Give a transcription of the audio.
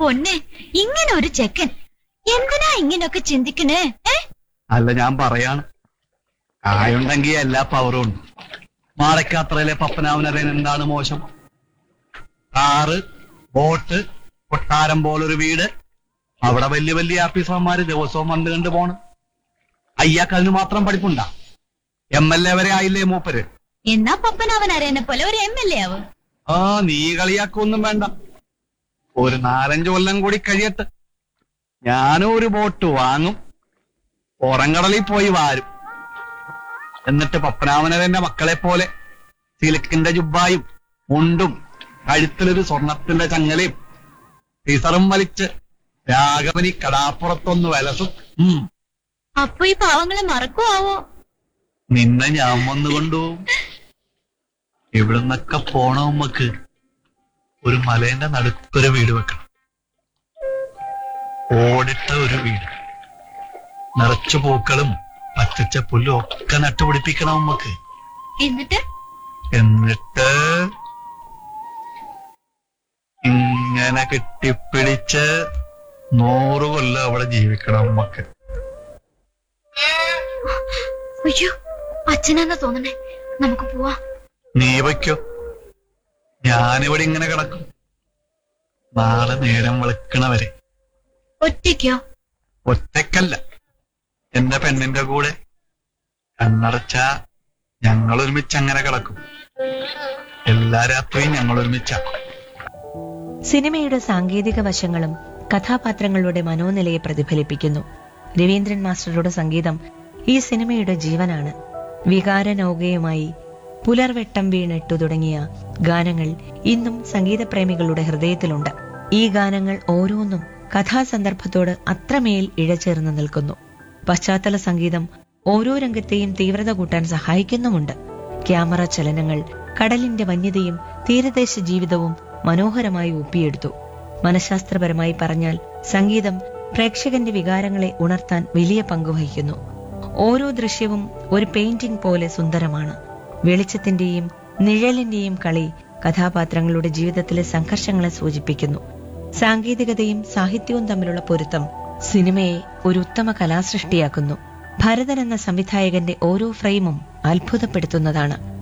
പൊന്നെ ഇങ്ങനെ ഒരു ചെക്കൻ എന്തിനാ ഇങ്ങനൊക്കെ ചിന്തിക്കണേ ഏ അല്ല ഞാൻ പറയാണ് കായുണ്ടെങ്കിൽ എല്ലാ പവറും ഉണ്ട് മാടക്കാത്രയിലെ പപ്പനാവനരൻ എന്താണ് മോശം കാറ് ബോട്ട് കൊട്ടാരം പോലൊരു വീട് അവിടെ വലിയ വലിയ ആഫീസർമാര് ദിവസവും വന്ന് കണ്ടു പോണ് അയ്യാക്ക് അതിന് മാത്രം പഠിപ്പുണ്ടാ എം എൽ എ വരെ ആയില്ലേ മൂപ്പര് എന്നാ പപ്പനാവൻ അറിയുന്ന പോലെ ഒരു എം എൽ എ ആവും ആ നീ കളിയാക്കൊന്നും വേണ്ട ഒരു നാലഞ്ച് കൊല്ലം കൂടി കഴിയട്ടെ ഞാനും ഒരു ബോട്ട് വാങ്ങും പുറംകടലിൽ പോയി വാരും എന്നിട്ട് പപ്പനാമനരന്റെ മക്കളെ പോലെ സിലിക്കിന്റെ ജുബായും മുണ്ടും കഴുത്തിലൊരു സ്വർണത്തിന്റെ ചങ്ങലയും ടീസറും വലിച്ച് രാഘവനി കടാപ്പുറത്തൊന്ന് വലസും ഉം അപ്പൊ ഈ പാവങ്ങളെ മറക്കുവോ നിന്നെ ഞാൻ വന്നു കൊണ്ടുപോകും ഇവിടുന്നൊക്കെ പോണ ഉമ്മക്ക് ഒരു മലേന്റെ നടുക്കൊരു വീട് വെക്കണം ഓടിട്ട ഒരു വീട് നിറച്ചു പൂക്കളും പച്ചച്ച പുല്ലും ഒക്കെ നട്ടുപിടിപ്പിക്കണം ഉമ്മക്ക് എന്നിട്ട് എന്നിട്ട് ഇങ്ങനെ കെട്ടിപ്പിടിച്ച് നൂറ് കൊല്ലം അവിടെ ജീവിക്കണം ഉമ്മക്ക് അയ്യോ അച്ഛനാന്നാ തോന്നണേ നമുക്ക് പോവാ നീ വയ്ക്കോ ഞാനിവിടെ ഇങ്ങനെ കിടക്കും നാളെ നേരം വെളുക്കണവരെ ഒറ്റയ്ക്കോ ഒറ്റക്കല്ല എന്റെ പെണ്ണിന്റെ കൂടെ കണ്ണടച്ച ഞങ്ങൾ ഒരുമിച്ച് അങ്ങനെ കിടക്കും എല്ലാ രാത്രിയും ഞങ്ങൾ ഒരുമിച്ചാ സിനിമയുടെ സാങ്കേതിക വശങ്ങളും കഥാപാത്രങ്ങളുടെ മനോനിലയെ പ്രതിഫലിപ്പിക്കുന്നു രവീന്ദ്രൻ മാസ്റ്ററുടെ സംഗീതം ഈ സിനിമയുടെ ജീവനാണ് വികാരനൗകയുമായി പുലർവെട്ടം വീണിട്ടു തുടങ്ങിയ ഗാനങ്ങൾ ഇന്നും സംഗീതപ്രേമികളുടെ ഹൃദയത്തിലുണ്ട് ഈ ഗാനങ്ങൾ ഓരോന്നും കഥാസന്ദർഭത്തോട് അത്രമേൽ ഇഴചേർന്ന് നിൽക്കുന്നു പശ്ചാത്തല സംഗീതം ഓരോ രംഗത്തെയും തീവ്രത കൂട്ടാൻ സഹായിക്കുന്നുമുണ്ട് ക്യാമറ ചലനങ്ങൾ കടലിന്റെ വന്യതയും തീരദേശ ജീവിതവും മനോഹരമായി ഒപ്പിയെടുത്തു മനഃശാസ്ത്രപരമായി പറഞ്ഞാൽ സംഗീതം പ്രേക്ഷകന്റെ വികാരങ്ങളെ ഉണർത്താൻ വലിയ പങ്കുവഹിക്കുന്നു ഓരോ ദൃശ്യവും ഒരു പെയിന്റിംഗ് പോലെ സുന്ദരമാണ് വെളിച്ചത്തിന്റെയും നിഴലിന്റെയും കളി കഥാപാത്രങ്ങളുടെ ജീവിതത്തിലെ സംഘർഷങ്ങളെ സൂചിപ്പിക്കുന്നു സാങ്കേതികതയും സാഹിത്യവും തമ്മിലുള്ള പൊരുത്തം സിനിമയെ ഒരു ഉത്തമ കലാസൃഷ്ടിയാക്കുന്നു ഭരതൻ എന്ന സംവിധായകന്റെ ഓരോ ഫ്രെയിമും അത്ഭുതപ്പെടുത്തുന്നതാണ്